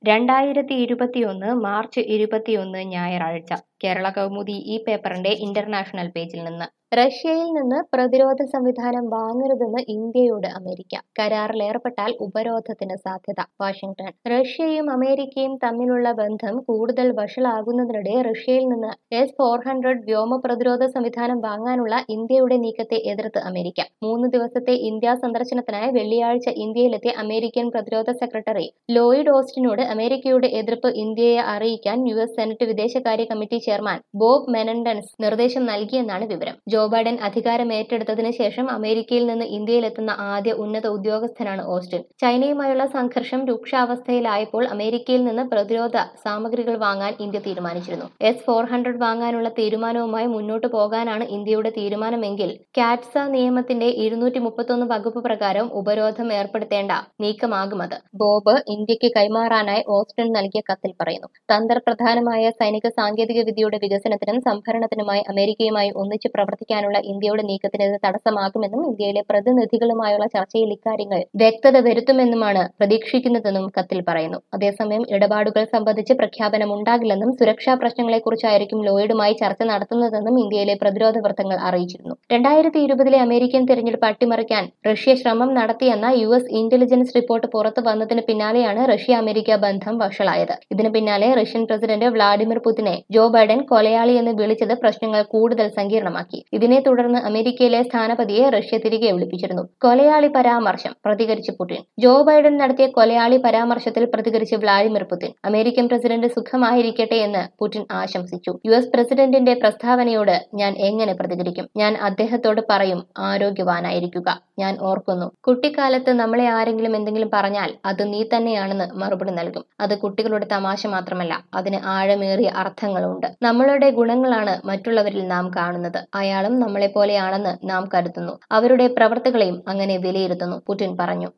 രണ്ടായിരത്തി ഇരുപത്തിയൊന്ന് മാർച്ച് ഇരുപത്തിയൊന്ന് ഞായറാഴ്ച കേരള കൗമുദി ഈ പേപ്പറിന്റെ ഇന്റർനാഷണൽ പേജിൽ നിന്ന് റഷ്യയിൽ നിന്ന് പ്രതിരോധ സംവിധാനം വാങ്ങരുതെന്ന് ഇന്ത്യയോട് അമേരിക്ക കരാറിൽ ഏർപ്പെട്ടാൽ ഉപരോധത്തിന് സാധ്യത വാഷിംഗ്ടൺ റഷ്യയും അമേരിക്കയും തമ്മിലുള്ള ബന്ധം കൂടുതൽ വഷളാകുന്നതിനിടെ റഷ്യയിൽ നിന്ന് എസ് ഫോർ ഹൺഡ്രഡ് വ്യോമ പ്രതിരോധ സംവിധാനം വാങ്ങാനുള്ള ഇന്ത്യയുടെ നീക്കത്തെ എതിർത്ത് അമേരിക്ക മൂന്ന് ദിവസത്തെ ഇന്ത്യ സന്ദർശനത്തിനായി വെള്ളിയാഴ്ച ഇന്ത്യയിലെത്തിയ അമേരിക്കൻ പ്രതിരോധ സെക്രട്ടറി ലോയിഡ് ഓസ്റ്റിനോട് അമേരിക്കയുടെ എതിർപ്പ് ഇന്ത്യയെ അറിയിക്കാൻ യു എസ് സെനറ്റ് വിദേശകാര്യ കമ്മിറ്റി ചെയർമാൻ ബോബ് മെനൻഡൻസ് നിർദ്ദേശം നൽകിയെന്നാണ് വിവരം ജോ ബൈഡൻ അധികാരം ഏറ്റെടുത്തതിന് ശേഷം അമേരിക്കയിൽ നിന്ന് ഇന്ത്യയിലെത്തുന്ന ആദ്യ ഉന്നത ഉദ്യോഗസ്ഥനാണ് ഓസ്റ്റിൻ ചൈനയുമായുള്ള സംഘർഷം രൂക്ഷാവസ്ഥയിലായപ്പോൾ അമേരിക്കയിൽ നിന്ന് പ്രതിരോധ സാമഗ്രികൾ വാങ്ങാൻ ഇന്ത്യ തീരുമാനിച്ചിരുന്നു എസ് ഫോർ ഹൺഡ്രഡ് വാങ്ങാനുള്ള തീരുമാനവുമായി മുന്നോട്ടു പോകാനാണ് ഇന്ത്യയുടെ തീരുമാനമെങ്കിൽ കാറ്റ്സ നിയമത്തിന്റെ ഇരുന്നൂറ്റി മുപ്പത്തൊന്ന് വകുപ്പ് പ്രകാരം ഉപരോധം ഏർപ്പെടുത്തേണ്ട നീക്കമാകുമത് ബോബ് ഇന്ത്യക്ക് കൈമാറാനായി ഓസ്റ്റിൻ നൽകിയ കത്തിൽ പറയുന്നു തന്ത്രപ്രധാനമായ സൈനിക സാങ്കേതിക വിദ്യയുടെ വികസനത്തിനും സംഭരണത്തിനുമായി അമേരിക്കയുമായി ഒന്നിച്ച് പ്രവർത്തിക്കാനുള്ള ഇന്ത്യയുടെ നീക്കത്തിന് ഇത് തടസ്സമാകുമെന്നും ഇന്ത്യയിലെ പ്രതിനിധികളുമായുള്ള ചർച്ചയിൽ ഇക്കാര്യങ്ങൾ വ്യക്തത വരുത്തുമെന്നുമാണ് പ്രതീക്ഷിക്കുന്നതെന്നും കത്തിൽ പറയുന്നു അതേസമയം ഇടപാടുകൾ സംബന്ധിച്ച് പ്രഖ്യാപനമുണ്ടാകില്ലെന്നും സുരക്ഷാ പ്രശ്നങ്ങളെക്കുറിച്ചായിരിക്കും ലോയിഡുമായി ചർച്ച നടത്തുന്നതെന്നും ഇന്ത്യയിലെ പ്രതിരോധ വൃത്തങ്ങൾ അറിയിച്ചിരുന്നു രണ്ടായിരത്തി ഇരുപതിലെ അമേരിക്കൻ തെരഞ്ഞെടുപ്പ് അട്ടിമറിക്കാൻ റഷ്യ ശ്രമം നടത്തിയെന്ന യു എസ് ഇന്റലിജൻസ് റിപ്പോർട്ട് പുറത്തു വന്നതിന് പിന്നാലെയാണ് റഷ്യ അമേരിക്ക ബന്ധം വഷളായത് ഇതിന് പിന്നാലെ റഷ്യൻ പ്രസിഡന്റ് വ്ളാഡിമിർ പുതിനെ ജോ ബൈഡൻ കൊലയാളി എന്ന് വിളിച്ചത് പ്രശ്നങ്ങൾ കൂടുതൽ സങ്കീർണമാക്കി ഇതിനെ തുടർന്ന് അമേരിക്കയിലെ സ്ഥാനപതിയെ റഷ്യ തിരികെ വിളിപ്പിച്ചിരുന്നു കൊലയാളി പരാമർശം പ്രതികരിച്ച് പുടിൻ ജോ ബൈഡൻ നടത്തിയ കൊലയാളി പരാമർശത്തിൽ പ്രതികരിച്ച് വ്ളാഡിമിർ പുതിൻ അമേരിക്കൻ പ്രസിഡന്റ് സുഖമായിരിക്കട്ടെ എന്ന് പുടിൻ ആശംസിച്ചു യു എസ് പ്രസിഡന്റിന്റെ പ്രസ്താവനയോട് ഞാൻ എങ്ങനെ പ്രതികരിക്കും ഞാൻ അദ്ദേഹത്തോട് പറയും ആരോഗ്യവാനായിരിക്കുക ഞാൻ ഓർക്കുന്നു കുട്ടിക്കാലത്ത് നമ്മളെ ആരെങ്കിലും എന്തെങ്കിലും പറഞ്ഞാൽ അത് നീ തന്നെയാണെന്ന് മറുപടി നൽകും അത് കുട്ടികളുടെ തമാശ മാത്രമല്ല അതിന് ആഴമേറിയ അർത്ഥങ്ങളുണ്ട് നമ്മളുടെ ഗുണങ്ങളാണ് മറ്റുള്ളവരിൽ നാം കാണുന്നത് അയാളും നമ്മളെ പോലെയാണെന്ന് നാം കരുതുന്നു അവരുടെ പ്രവർത്തികളെയും അങ്ങനെ വിലയിരുത്തുന്നു പുടിൻ പറഞ്ഞു